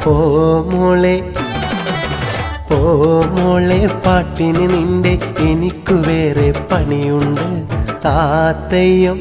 ഓ മോളെ ഓ മോളെ പാട്ടിന് നിന്റെ എനിക്കു വേറെ പണിയുണ്ട് താത്തയും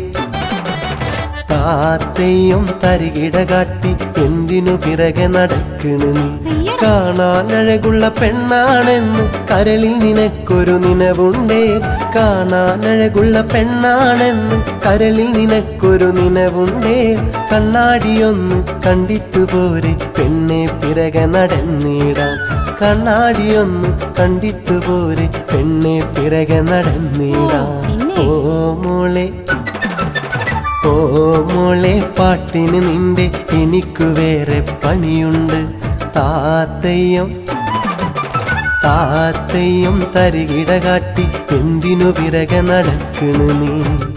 താത്തയും തരികിട കാട്ടി എന്തിനു പിറകെ നടക്കണ് നീ കാണാൻ അഴകുള്ള പെണ്ണാണെന്ന് കരളിൽ നിനക്കൊരു നിലവുണ്ടേ കാണാൻ അഴകുള്ള പെണ്ണാണെന്ന് കരളിൽ നിനക്കൊരു നിലവുണ്ടേ കണ്ണാടിയൊന്ന് കണ്ടിട്ടു പോരെ പെണ്ണെ പിറകെ നടന്നിടാം കണ്ണാടിയൊന്ന് കണ്ടിട്ടു പോരെ പെണ്ണെ പിറകെ നടന്നിടാം ഓ മോളെ ഓ മോളെ പാട്ടിന് നിന്റെ എനിക്കു വേറെ പണിയുണ്ട് താത്തയും താത്തയും തരികിട കാട്ടി എന്തിനു പിറകെ നടക്കണു നീ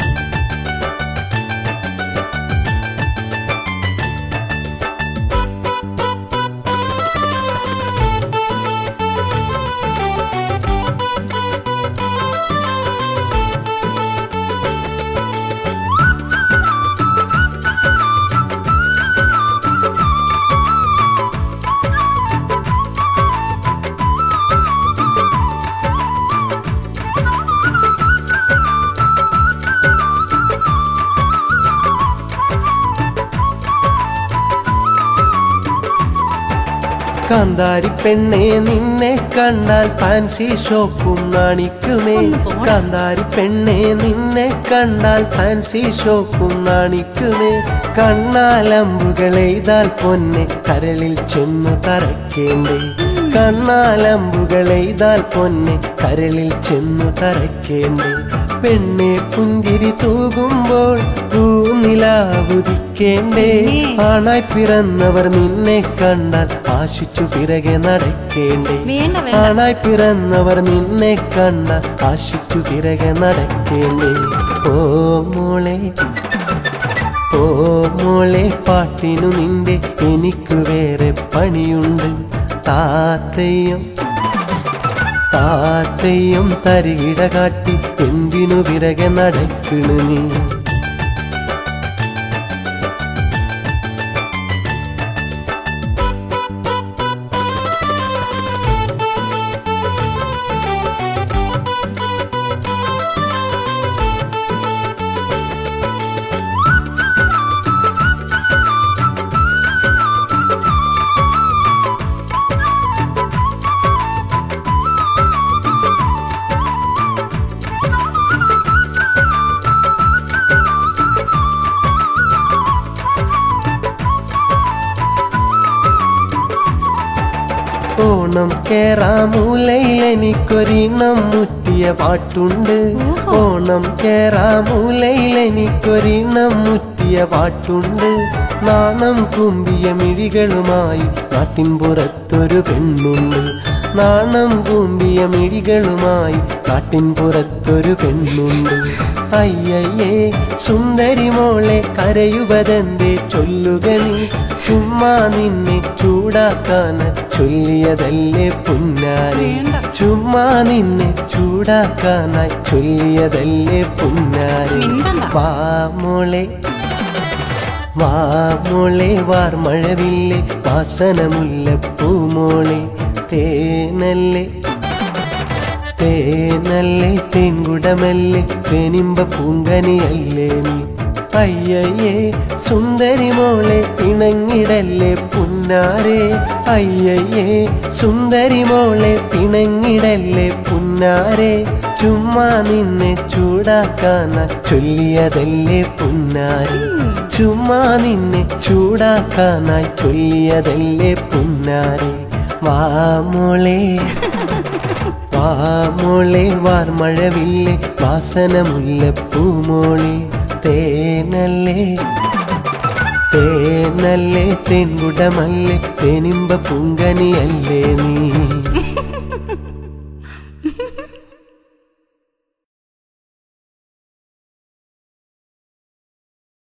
കാന്താരി പെണ്ണെ നിന്നെ കണ്ടാൽ ഫാൻസി ഷോപ്പും നാണിക്കുമേ കാന്താരി പെണ്ണെ നിന്നെ കണ്ടാൽ ഫാൻസി ഷോപ്പും നാണിക്കുമേ കണ്ണാലമ്പുകളെയ്താൽ പൊന്നെ കരളിൽ ചെന്നു തറയ്ക്കേണ്ടേ കണ്ണാലമ്പുകളെയ്താൽ പൊന്നെ കരളിൽ ചെന്നു തറയ്ക്കേണ്ടേ പെണ്ണെ പുഞ്ചിരി തൂകുമ്പോൾ പൂനിലാവുദിക്കേണ്ടേ ആണായി പിറന്നവർ നിന്നെ കണ്ടാൽ ആശിച്ചു പിറകെ നടക്കേണ്ടേ വേണ്ട വേണ്ട ആണായി പിറന്നവർ നിന്നെ കണ്ടാൽ ആശിച്ചു പിറകെ നടക്കേണ്ടേ ഓ മോളെ ഓ മോളെ പാട്ടിനു നിന്റെ എനിക്കു വേറെ പണിയുണ്ട് താത്തയും താത്തയും തരികിട കാട്ടി എന്തിനു പിറകെ നടക്കണു നീ ഓണം കേറാമൂലയിൽ എനിക്കൊരീണം മുറ്റിയ പാട്ടുണ്ട് ഓണം കേറാമൂലയിൽ എനിക്കൊരീണം മുറ്റിയ പാട്ടുണ്ട് നാണം കുമ്പിയ മിഴികളുമായി നാട്ടിൻ പുറത്തൊരു പെണ്ണുണ്ട് നാണം കൂമ്പിയ മിഴികളുമായി നാട്ടിൻ പുറത്തൊരു പെണ്ണുണ്ട് അയ്യയ്യേ സുന്ദരി മോളെ കരയുവതെന്തേ ചൊല്ലുക നീ ചുമ്മാ നിന്നെ ചൂടാക്കാൻ ചൊല്ലിയതല്ലേ പുന്നാരെ വേണ്ട. ചുമ്മാ നിന്നെ ചൂടാക്കാനായി ചൊല്ലിയതല്ലേ പുന്നാരെ മിണ്ടണ്ട. വാ മോളെ വാ മോളെ വാർ മഴവില്ലേ വാസനമുല്ലപ്പൂമോളെ തേനല്ലേ തേനല്ലേ തേങ്കുടമല്ലേ തേനിമ്പ പൂങ്കനിയല്ലേ നീ അയ്യയ്യേ സുന്ദരി മോളെ പിണങ്ങിടല്ലേ പുന്നാരെ അയ്യയ്യേ സുന്ദരി മോളെ പിണങ്ങിടല്ലേ പുന്നാരെ ചുമ്മാ നിന്നെ ചൂടാക്കാന ചൊല്ലിയതല്ലേ പുന്നാരെ ചുമ്മാ നിന്നെ ചൂടാക്കാനായി ചൊല്ലിയതല്ലേ പുന്നാരെ വാ മോളെ വാ മോളെ വാർ മഴവില്ലേ വാസനമുല്ലപ്പൂമോളെ തേനല്ലേ തേനല്ലേ തേൻകുടമല്ലേ തേനിമ്പ പൂങ്കനിയല്ലേ നീ